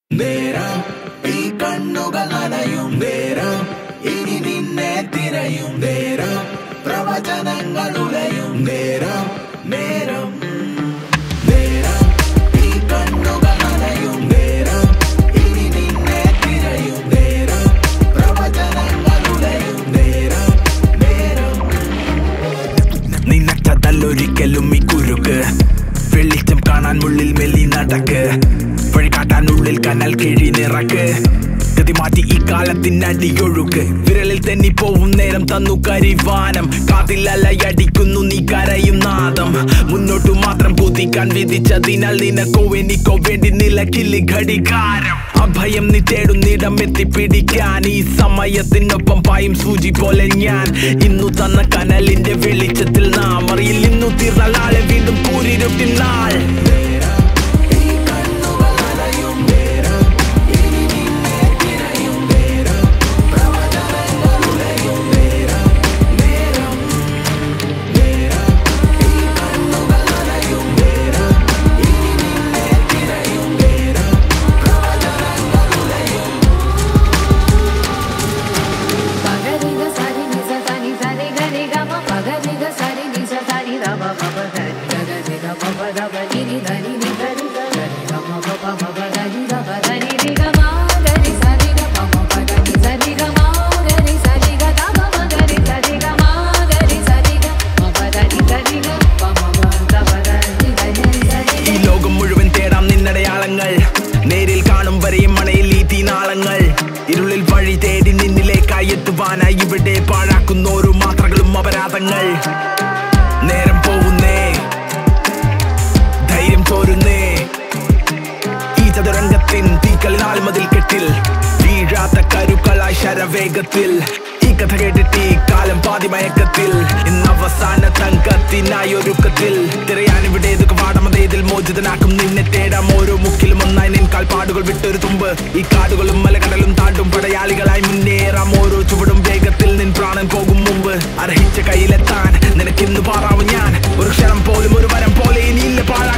നേരം ഈ കണ്ണുകൾ നനയും നേരം ഇനി നിന്നെ തിരയും നേരം പ്രവചനങ്ങൾ ഉലയും നേരം നേരം നേരം ഈ കണ്ണുകൾ നനയും നേരം ഇനി നിന്നെ തിരയും നേരം പ്രവചനങ്ങൾ ഉലയും നേരം നേരം നിനക്കതല്ലൊരിക്കലും ഈ കുരുക്ക് വെളിച്ചം കാണാൻ ഉള്ളിൽ മെല്ലി നടക്ക് വഴി കാട്ടാൻ ഉള്ളിൽ കനൽ കിഴി നിറക്ക് ഗതി മാറ്റി ഈ കാലത്തിനടിയൊഴുക്ക് വിരലിൽ തെന്നി പോവും നേരം തന്നു കരിവാനം കാതിലലയടിക്കുന്നു നീ കരയും നാദം മുന്നോട്ടു മാത്രം കുതിക്കാൻ വിധിച്ചതിനാൽ നിനക്കോ എനിക്കോ വേണ്ടി നിലക്കില്ല ഘടികാരം അഭയം നീ തേടുന്നിടം എത്തിപ്പിടിക്കാൻ ഈ സമയത്തിനൊപ്പം പായും സൂചി പോലെ ഞാൻ ഇന്നു തന്ന കനലിന്റെ വെളിച്ചത്തിൽ നാം അറിയിൽ ഇന്നു തീർന്ന നാളെ വീണ്ടും കൂരിരുട്ടിൽ നാൾ ഈ കണ്ണുകൾ നനയും നേരം ഇനി നിന്നെ തിരയും നേരം പ്രവചനങ്ങൾ ഉലയും നേരം നേരം നേരം ഈ കണ്ണുകൾ നനയും നേരം ഇനി നിന്നെ തിരയും നേരം പ്രവചനങ്ങൾ ഉലയും పగరిగ సరి నిజ సని సరి గరి గమ పగరిగ సరి నిజ సని రమ పప గరి గగ రిగ పప రవ గిరి గరి ని గరి గరి గమ పప మప గరి రవ గరి రి గమ గరి సరి గ పమ ప గరి సరి గమ గరి సరి గ గమ మ గరి సరి గమ గరి సరి గ మప గరి గరి గ పమ మ రవ గరి గరి సరి ഈ ലോകം മുഴുവൻ തേടാം നിന്നടയാളങ്ങൾ നേരിൽ കാണും വരെയും മണയിൽ ഈ തീനാളങ്ങൾ ഇരുളിൽ വഴി തേടി നിന്നിലേക്കായി എത്തുവാനായി ഇവിടെ പാഴാക്കുന്ന ഓരോ മാത്രകളും അപരാധങ്ങൾ നേരം പോവുന്നേ ധൈര്യം ചോരുന്നേ ഈ ചതുരംഗത്തിൻ തീക്കളി നാൽമതിൽ കെട്ടിൽ വീഴാത്ത കരുക്കളായി ശരവേഗത്തിൽ ഈ കഥ കേട്ടിട്ട് ഈ കാലം പാതി മയക്കത്തിൽ ഇന്ന് അവസാന തങ്കത്തിനായി ഒരുക്കത്തിൽ തിരയാനിവിടെ ഏതൊക്കെ വാടമതേതിൽ മോചിതനാക്കും നിന്നെ തേടാം ഓരോ മുക്കിലും ഒന്നായി നിൻ കാൽപ്പാടുകൾ വിട്ടൊരു തുമ്പ് ഈ കാടുകളും മലകടലും താണ്ടും പടയാളികളായി മുന്നേറാം ഓരോ ചുവടും വേഗത്തിൽ നിൻ പ്രാണൻ പോകും മുമ്പ് അർഹിച്ച കയ്യിലെത്താൻ നിനക്കിന്ന് പാറാവും ഞാൻ ഒരു ക്ഷണം പോലും ഒരു വരം പോലെ ഇനിയില്ല പാഴ